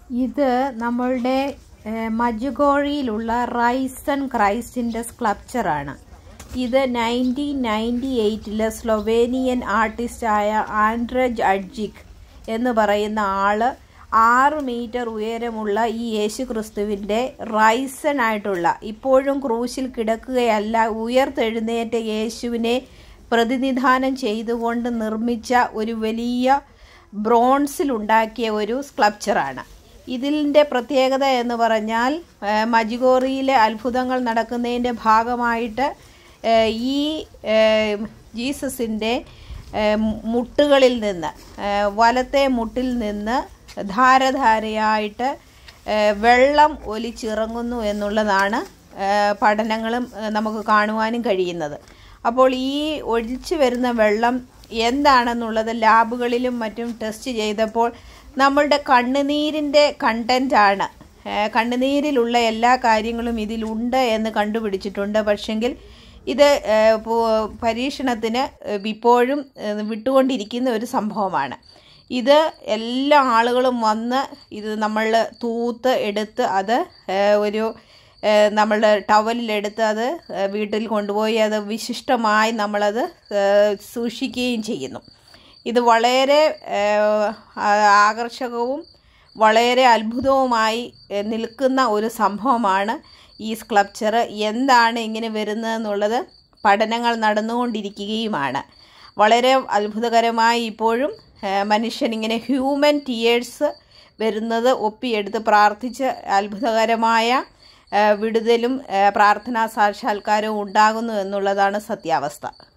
ഇത് നമ്മളുടെ ഏഹ്, മജുഗോഴിയിലുള്ള റൈസൺ ക്രൈസ്റ്റിൻ്റെ സ്ക്ലപ്ചറാണ് ഇത് നയൻറ്റീൻ നയൻറ്റി എയ്റ്റിലെ സ്ലൊവേനിയൻ ആർട്ടിസ്റ്റായ ആൻഡ്രജ് അഡ്ജിക് എന്ന് പറയുന്ന ആള് ആറ് മീറ്റർ ഉയരമുള്ള ഈ യേശു ക്രിസ്തുവിൻ്റെ റൈസൺ ആയിട്ടുള്ള ഇപ്പോഴും ക്രൂശിൽ കിടക്കുകയല്ല ഉയർത്തെഴുന്നേറ്റ യേശുവിനെ പ്രതിനിധാനം ചെയ്തുകൊണ്ട് നിർമ്മിച്ച ഒരു വലിയ ബ്രോൺസിൽ ഉണ്ടാക്കിയ ഒരു സ്ക്ലപ്ചറാണ് ഇതിൻ്റെ പ്രത്യേകത എന്ന് പറഞ്ഞാൽ ആ, മജിഗോറിയിലെ അത്ഭുതങ്ങൾ നടക്കുന്നതിൻ്റെ ഭാഗമായിട്ട് ആ, ഈ ആ, ജീസസിൻ്റെ ആ, മുട്ടുകളിൽ നിന്ന് ആ, വലത്തെ മുട്ടിൽ നിന്ന് ധാരധാരയായിട്ട് ആ, വെള്ളം ഒലിച്ചിറങ്ങുന്നു എന്നുള്ളതാണ് ആ, പഠനങ്ങളും ആ, നമുക്ക് കാണുവാനും കഴിയുന്നത് അപ്പോൾ ഈ ഒഴിച്ചു വരുന്ന വെള്ളം എന്താണെന്നുള്ളത് ലാബുകളിലും മറ്റും ടെസ്റ്റ് ചെയ്തപ്പോൾ നമ്മളുടെ കണ്ണുനീരിൻ്റെ കണ്ടൻ്റാണ് കണ്ണുനീരിലുള്ള എല്ലാ കാര്യങ്ങളും ഇതിലുണ്ട് എന്ന് കണ്ടുപിടിച്ചിട്ടുണ്ട് പക്ഷെങ്കിൽ ഇത് ഏഹ്, പോ- പരീക്ഷണത്തിന് ഏഹ്, ഇപ്പോഴും ഏഹ്, വിട്ടുകൊണ്ടിരിക്കുന്ന ഒരു സംഭവമാണ് ഇത് എല്ലാ ആളുകളും വന്ന് ഇത് നമ്മൾ തൂത്ത് എടുത്ത് അത് ഏഹ്, ഒരു ഏഹ്, നമ്മൾ ടവലിലെടുത്ത് അത് ഏഹ്, വീട്ടിൽ കൊണ്ടുപോയി അത് വിശിഷ്ടമായി നമ്മളത് ഏഹ്, സൂക്ഷിക്കുകയും ചെയ്യുന്നു ഇത് വളരെ ഏഹ്, ആ- ആകർഷകവും വളരെ അത്ഭുതവുമായി ഏഹ്, നിൽക്കുന്ന ഒരു സംഭവമാണ് ഈ സ്ക്ലപ്ചർ എന്താണ് ഇങ്ങനെ വരുന്നതെന്നുള്ളത് പഠനങ്ങൾ നടന്നുകൊണ്ടിരിക്കുകയുമാണ് വളരെ അത്ഭുതകരമായി ഇപ്പോഴും ഏഹ്, മനുഷ്യൻ ഇങ്ങനെ ഹ്യൂമൻ ടിയേഴ്സ് വരുന്നത് ഒപ്പിയെടുത്ത് പ്രാർത്ഥിച്ച് അത്ഭുതകരമായ ഏഹ്, വിടുതലും ഏഹ്, പ്രാർത്ഥനാ സാക്ഷാത്കാരവും ഉണ്ടാകുന്നു എന്നുള്ളതാണ് സത്യാവസ്ഥ